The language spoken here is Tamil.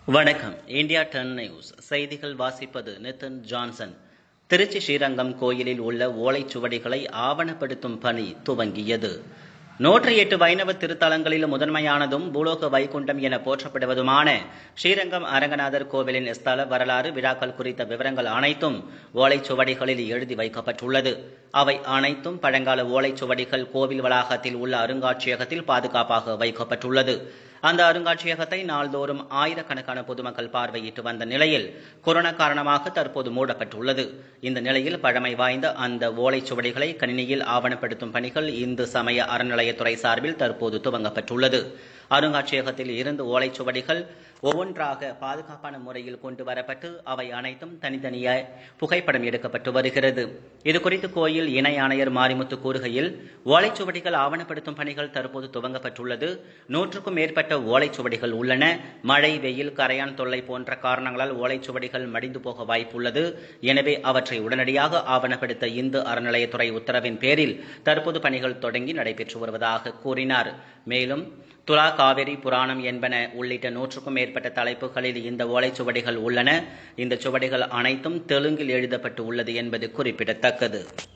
வணக்கம் இந்தியா டென் நியூஸ் செய்திகள் வாசிப்பது நிதின் ஜான்சன் திருச்சி ஸ்ரீரங்கம் கோயிலில் உள்ள ஓலைச்சுவடிகளை ஆவணப்படுத்தும் பணி துவங்கியது நூற்றி எட்டு வைணவ திருத்தலங்களில் முதன்மையானதும் பூலோக வைகுண்டம் என போற்றப்படுவதுமான ஸ்ரீரங்கம் அரங்கநாதர் கோவிலின் ஸ்தல வரலாறு விழாக்கள் குறித்த விவரங்கள் அனைத்தும் ஓலைச்சுவடிகளில் எழுதி வைக்கப்பட்டுள்ளது அவை அனைத்தும் பழங்கால ஓலைச்சுவடிகள் கோவில் வளாகத்தில் உள்ள அருங்காட்சியகத்தில் பாதுகாப்பாக வைக்கப்பட்டுள்ளது அந்த அருங்காட்சியகத்தை நாள்தோறும் ஆயிரக்கணக்கான பொதுமக்கள் பார்வையிட்டு வந்த நிலையில் கொரோனா காரணமாக தற்போது மூடப்பட்டுள்ளது இந்த நிலையில் பழமை வாய்ந்த அந்த ஓலைச்சுவடிகளை கணினியில் ஆவணப்படுத்தும் பணிகள் இந்து சமய அறநிலையத்துறை சார்பில் தற்போது துவங்கப்பட்டுள்ளது அருங்காட்சியகத்தில் இருந்து ஓலைச்சுவடிகள் ஒவ்வொன்றாக பாதுகாப்பான முறையில் கொண்டு வரப்பட்டு அவை அனைத்தும் தனித்தனியாய் புகைப்படம் எடுக்கப்பட்டு வருகிறது இதுகுறித்து கோயில் இணை ஆணையர் மாரிமுத்து கூறுகையில் ஓலைச்சுவடிகள் ஆவணப்படுத்தும் பணிகள் தற்போது துவங்கப்பட்டுள்ளது நூற்றுக்கும் மேற்பட்ட ஓலைச்சுவடிகள் உள்ளன மழை வெயில் கரையான் தொல்லை போன்ற காரணங்களால் ஓலைச்சுவடிகள் மடிந்து போக வாய்ப்புள்ளது எனவே அவற்றை உடனடியாக ஆவணப்படுத்த இந்து அறநிலையத்துறை உத்தரவின் பேரில் தற்போது பணிகள் தொடங்கி நடைபெற்று வருவதாக கூறினார் மேலும் துலா காவிரி புராணம் என்பன உள்ளிட்ட நூற்றுக்கும் மேற்பட்ட தலைப்புகளில் இந்த ஓலைச்சுவடிகள் உள்ளன இந்த சுவடிகள் அனைத்தும் தெலுங்கில் எழுதப்பட்டு உள்ளது என்பது குறிப்பிடத்தக்கது